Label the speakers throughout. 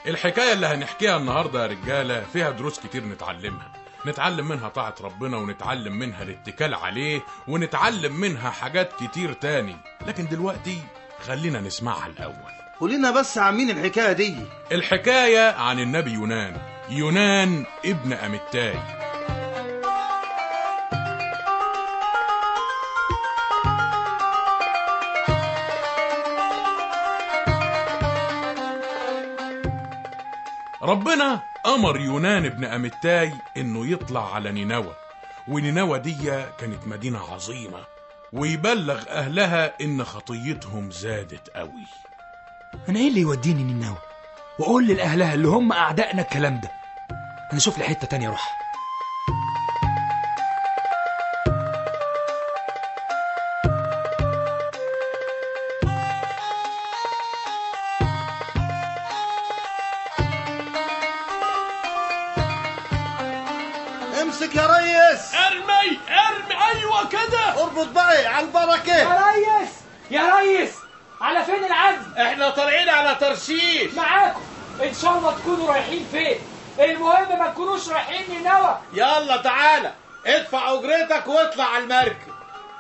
Speaker 1: الحكاية اللي هنحكيها النهاردة يا رجالة فيها دروس كتير نتعلمها نتعلم منها طاعة ربنا ونتعلم منها الاتكال عليه ونتعلم منها حاجات كتير تاني لكن دلوقتي خلينا نسمعها الأول
Speaker 2: قولنا بس عن مين الحكايه دي
Speaker 1: الحكاية عن النبي يونان يونان ابن أمتاي ربنا أمر يونان ابن أمتاي إنه يطلع على نينوى ونينوى دي كانت مدينة عظيمة ويبلغ أهلها إن خطيتهم زادت قوي
Speaker 3: انا ايه اللي يوديني نينوى واقول لاهلها اللي هم اعدائنا الكلام ده انا اشوف لي حته تانية اروح
Speaker 2: امسك يا ريس
Speaker 4: ارمي ارمي ايوه كده
Speaker 2: اربط بقى على البركه
Speaker 5: يا ريس يا ريس على فين العزم
Speaker 4: احنا طالعين على ترشيش
Speaker 5: معاكم ان شاء الله تكونوا رايحين فين المهم ما تكونوش رايحين نينوى
Speaker 4: يلا تعالى ادفع اجرتك واطلع على المركب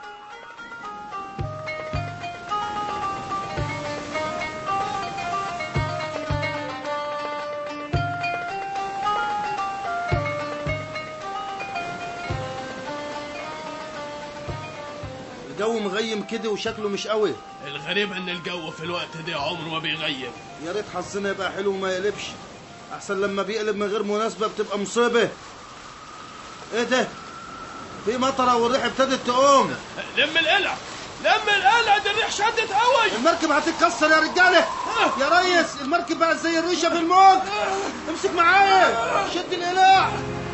Speaker 2: الجو مغيم كده وشكله مش قوي
Speaker 4: الغريب ان الجو في الوقت ده عمره ما بيغيب
Speaker 2: يا ريت حظنا يبقى حلو وما يقلبش احسن لما بيقلب من غير مناسبه بتبقى مصيبه ايه ده في مطره والريح ابتدت تقوم
Speaker 4: لم القلع لم القلع دي الريح شدت قوي
Speaker 2: المركب هتتكسر يا رجاله يا ريس المركب بقت زي الريشه في الموج امسك معايا شد القلاع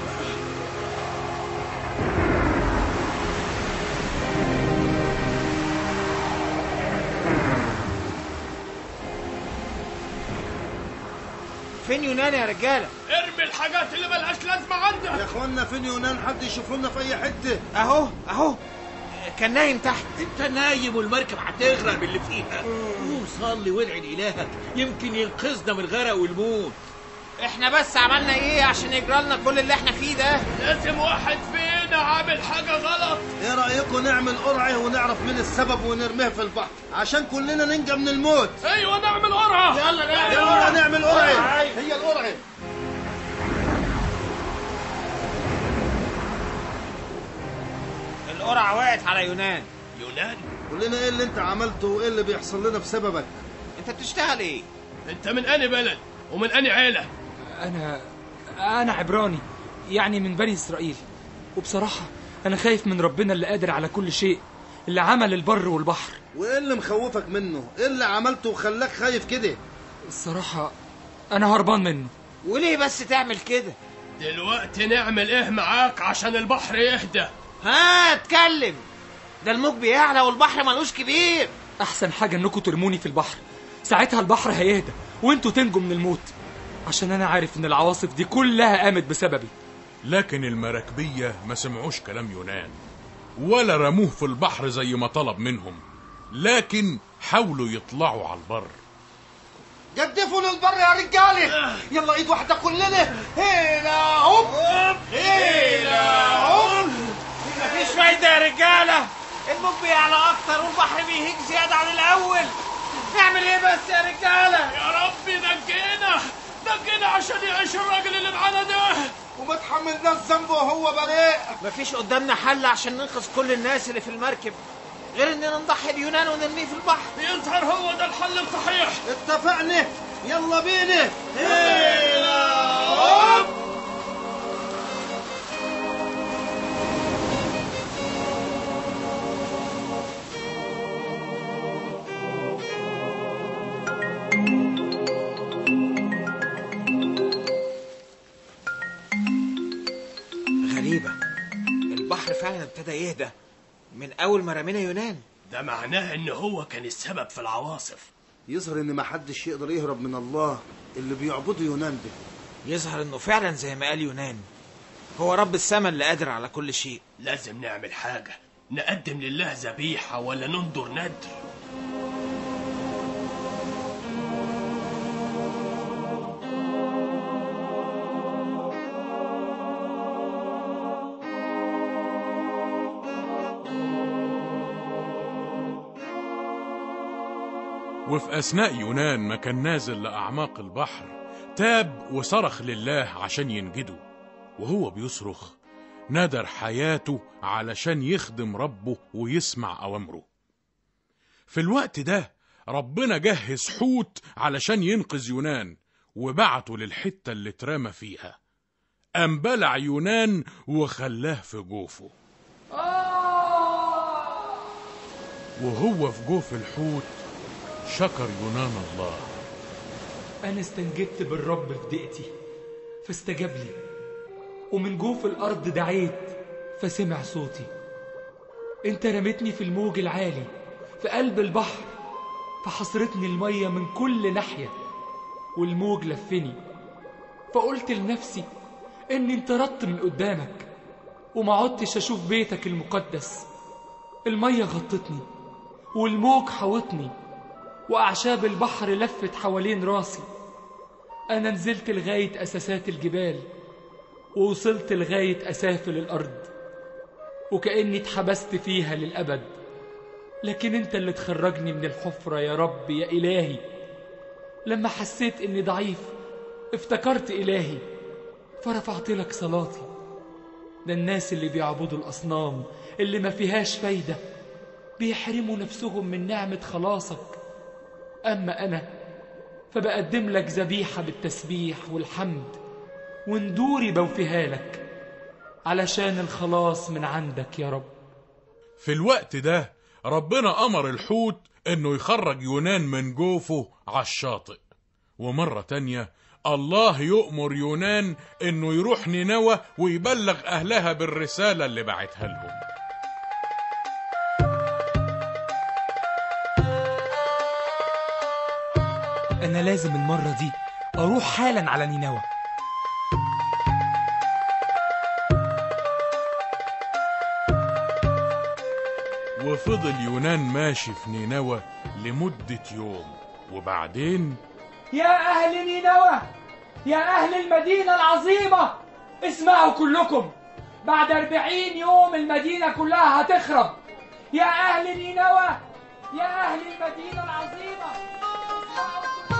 Speaker 6: فين يونان يا رجاله
Speaker 4: ارمي الحاجات اللي ملهاش لازمه
Speaker 2: يا
Speaker 4: عندك
Speaker 2: اخوانا فين يونان حد يشوف لنا في اي حته
Speaker 6: اهو اهو كان نايم تحت
Speaker 7: انت نايم والمركب هتغرق باللي فيها قوم صلي وادعي لالهك يمكن ينقذنا من الغرق والموت
Speaker 6: احنا بس عملنا ايه عشان يجرى لنا كل اللي احنا فيه ده
Speaker 4: لازم واحد فينا عامل حاجه غلط
Speaker 2: ايه رايكم نعمل قرعه ونعرف مين السبب ونرميه في البحر عشان كلنا ننجى من الموت
Speaker 4: ايوه نعمل قرعه
Speaker 6: يلا
Speaker 2: يلا نعمل قرعه هي القرعه
Speaker 6: القرعه وقعت على يونان
Speaker 4: يونان
Speaker 2: قول لنا ايه اللي انت عملته وايه اللي بيحصل لنا بسببك
Speaker 6: انت بتشتغل ايه
Speaker 4: انت من اني بلد ومن اني عيله
Speaker 3: انا انا عبراني يعني من بني اسرائيل وبصراحه انا خايف من ربنا اللي قادر على كل شيء اللي عمل البر والبحر
Speaker 2: وايه اللي مخوفك منه ايه اللي عملته وخلاك خايف كده
Speaker 3: الصراحه انا هربان منه
Speaker 6: وليه بس تعمل كده
Speaker 4: دلوقتي نعمل ايه معاك عشان البحر يهدى
Speaker 6: ها اتكلم ده الموج بيعلى والبحر ملوش كبير
Speaker 3: احسن حاجه انكم ترموني في البحر ساعتها البحر هيهدى وانتوا تنجوا من الموت عشان انا عارف ان العواصف دي كلها قامت بسببي
Speaker 1: لكن المراكبية ما سمعوش كلام يونان ولا رموه في البحر زي ما طلب منهم لكن حاولوا يطلعوا على البر
Speaker 2: جدفوا للبر يا رجاله يلا ايد واحده كلنا هنا هوب هنا هوب
Speaker 6: مفيش فايده يا رجاله الموج بيعلى اكتر والبحر بيهيج زياده عن الاول نعمل ايه بس يا رجاله
Speaker 4: يا ربي نجينا نجينا عشان يعيش الراجل اللي معانا ده
Speaker 2: وما تحملناش ذنبه وهو بريء
Speaker 6: مفيش قدامنا حل عشان ننقذ كل الناس اللي في المركب غير اننا نضحي بيونان ونرميه في البحر
Speaker 4: يظهر هو ده الحل الصحيح
Speaker 2: اتفقنا يلا بينا هنا هوب
Speaker 6: غريبه البحر فعلا ابتدى يهدى من اول ما رمينا يونان
Speaker 4: ده معناه ان هو كان السبب في العواصف
Speaker 2: يظهر ان محدش يقدر يهرب من الله اللي بيعبدوا يونان ده
Speaker 6: يظهر انه فعلا زي ما قال يونان هو رب السماء اللي قادر على كل شيء
Speaker 4: لازم نعمل حاجة نقدم لله ذبيحة ولا ننظر ندر
Speaker 1: وفي أثناء يونان ما كان نازل لأعماق البحر تاب وصرخ لله عشان ينجده وهو بيصرخ ندر حياته علشان يخدم ربه ويسمع أوامره في الوقت ده ربنا جهز حوت علشان ينقذ يونان وبعته للحتة اللي اترمى فيها قام بلع يونان وخلاه في جوفه وهو في جوف الحوت شكر يونان الله
Speaker 3: أنا استنجدت بالرب في دقتي فاستجاب لي ومن جوف الأرض دعيت فسمع صوتي أنت رميتني في الموج العالي في قلب البحر فحصرتني المية من كل ناحية والموج لفني فقلت لنفسي إني انطردت من قدامك وما عدتش أشوف بيتك المقدس المية غطتني والموج حوطني وأعشاب البحر لفت حوالين راسي أنا نزلت لغاية أساسات الجبال ووصلت لغاية أسافل الأرض وكأني اتحبست فيها للأبد لكن أنت اللي تخرجني من الحفرة يا رب يا إلهي لما حسيت إني ضعيف افتكرت إلهي فرفعت لك صلاتي ده الناس اللي بيعبدوا الأصنام اللي ما فيهاش فايدة بيحرموا نفسهم من نعمة خلاصك أما أنا فبقدم لك ذبيحة بالتسبيح والحمد وندوري بوفيها لك علشان الخلاص من عندك يا رب
Speaker 1: في الوقت ده ربنا أمر الحوت إنه يخرج يونان من جوفه على الشاطئ ومرة تانية الله يؤمر يونان إنه يروح نينوى ويبلغ أهلها بالرسالة اللي بعتها لهم
Speaker 3: أنا لازم المرة دي أروح حالا على نينوى
Speaker 1: وفضل يونان ماشي في نينوى لمدة يوم وبعدين
Speaker 5: يا أهل نينوى يا أهل المدينة العظيمة اسمعوا كلكم بعد أربعين يوم المدينة كلها هتخرب يا أهل نينوى يا أهل المدينة العظيمة اسمعوا كلكم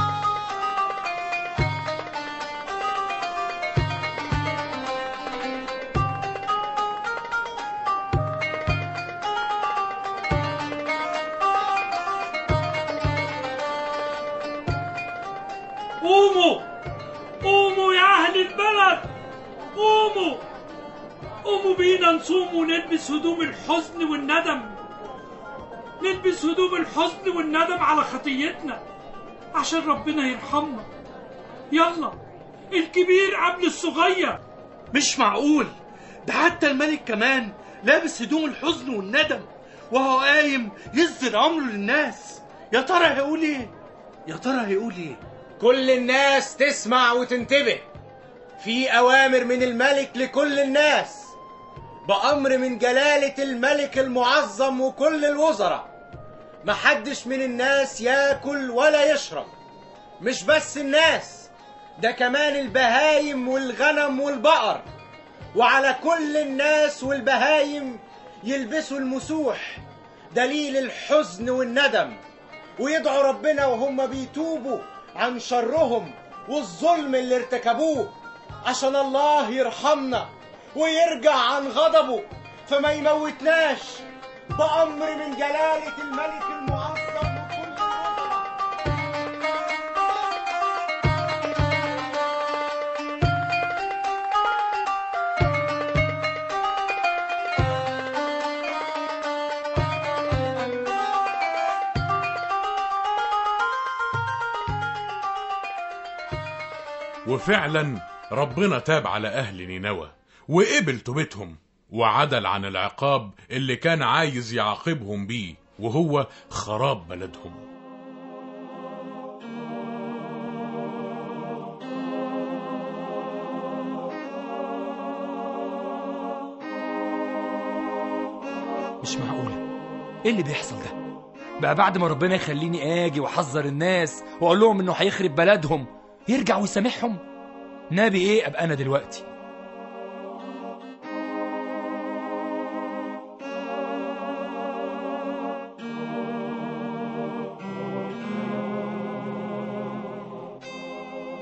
Speaker 4: قوموا قوموا يا أهل البلد قوموا قوموا بينا نصوم ونلبس هدوم الحزن والندم نلبس هدوم الحزن والندم على خطيتنا عشان ربنا يرحمنا يلا الكبير قبل الصغير
Speaker 6: مش معقول ده حتى الملك كمان لابس هدوم الحزن والندم وهو قايم يصدر امره للناس يا ترى هيقول ايه يا ترى هيقول ايه
Speaker 8: كل الناس تسمع وتنتبه في أوامر من الملك لكل الناس بأمر من جلالة الملك المعظم وكل الوزراء محدش من الناس ياكل ولا يشرب مش بس الناس ده كمان البهايم والغنم والبقر وعلى كل الناس والبهايم يلبسوا المسوح دليل الحزن والندم ويدعوا ربنا وهم بيتوبوا عن شرهم والظلم اللي ارتكبوه عشان الله يرحمنا ويرجع عن غضبه فما يموتناش بأمر من جلالة الملك المعظم وكل الوزراء
Speaker 1: وفعلا ربنا تاب على أهل نينوى وقبل توبتهم وعدل عن العقاب اللي كان عايز يعاقبهم بيه وهو خراب بلدهم
Speaker 3: مش معقولة ايه اللي بيحصل ده بقى بعد ما ربنا يخليني اجي واحذر الناس واقول لهم انه هيخرب بلدهم يرجع ويسامحهم نبي ايه ابقى انا دلوقتي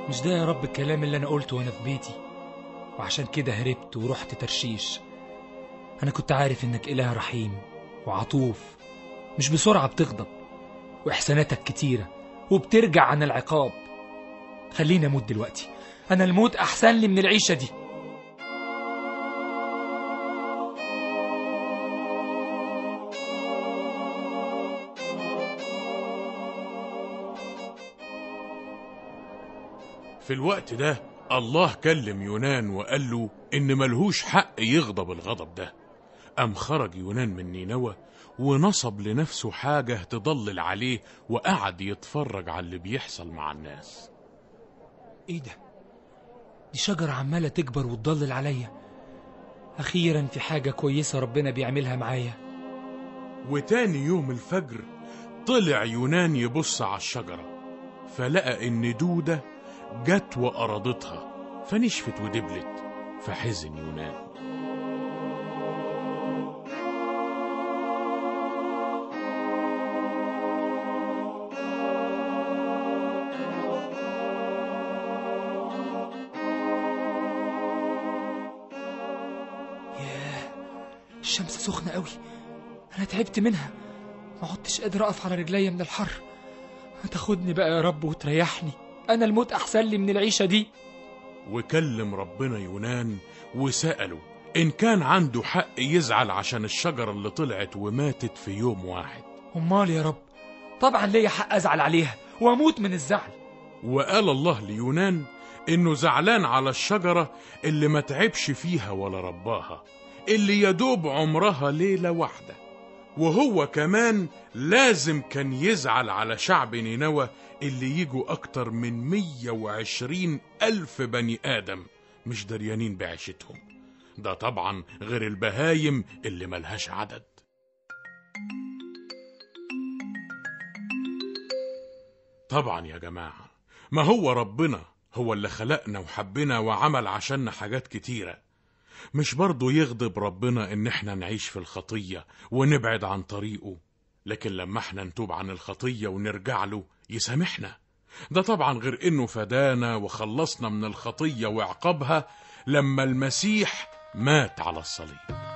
Speaker 3: مش ده يا رب الكلام اللي أنا قلته وأنا في بيتي وعشان كده هربت ورحت ترشيش أنا كنت عارف إنك إله رحيم وعطوف مش بسرعة بتغضب وإحساناتك كتيرة وبترجع عن العقاب خليني أموت دلوقتي أنا الموت أحسن لي من العيشة دي
Speaker 1: في الوقت ده الله كلم يونان وقال له إن ملهوش حق يغضب الغضب ده قام خرج يونان من نينوى ونصب لنفسه حاجة تضلل عليه وقعد يتفرج على اللي بيحصل مع الناس
Speaker 3: إيه ده؟ دي شجرة عمالة تكبر وتضلل عليا أخيرا في حاجة كويسة ربنا بيعملها معايا
Speaker 1: وتاني يوم الفجر طلع يونان يبص على الشجرة فلقى إن دودة جت وقرضتها فنشفت ودبلت فحزن يونان
Speaker 3: ياه الشمس سخنة قوي أنا تعبت منها ما عدتش قادر أقف على رجليا من الحر هتاخدني بقى يا رب وتريحني أنا الموت أحسن لي من العيشة دي
Speaker 1: وكلم ربنا يونان وسأله إن كان عنده حق يزعل عشان الشجرة اللي طلعت وماتت في يوم واحد
Speaker 3: أمال يا رب طبعا ليا حق أزعل عليها وأموت من الزعل
Speaker 1: وقال الله ليونان إنه زعلان على الشجرة اللي ما تعبش فيها ولا رباها اللي يدوب عمرها ليلة واحدة وهو كمان لازم كان يزعل على شعب نينوى اللي يجوا أكتر من 120 ألف بني آدم مش دريانين بعيشتهم ده طبعا غير البهايم اللي ملهاش عدد طبعا يا جماعة ما هو ربنا هو اللي خلقنا وحبنا وعمل عشاننا حاجات كتيرة مش برضه يغضب ربنا ان احنا نعيش في الخطية ونبعد عن طريقه لكن لما احنا نتوب عن الخطية ونرجع له يسامحنا ده طبعا غير انه فدانا وخلصنا من الخطية وعقابها لما المسيح مات على الصليب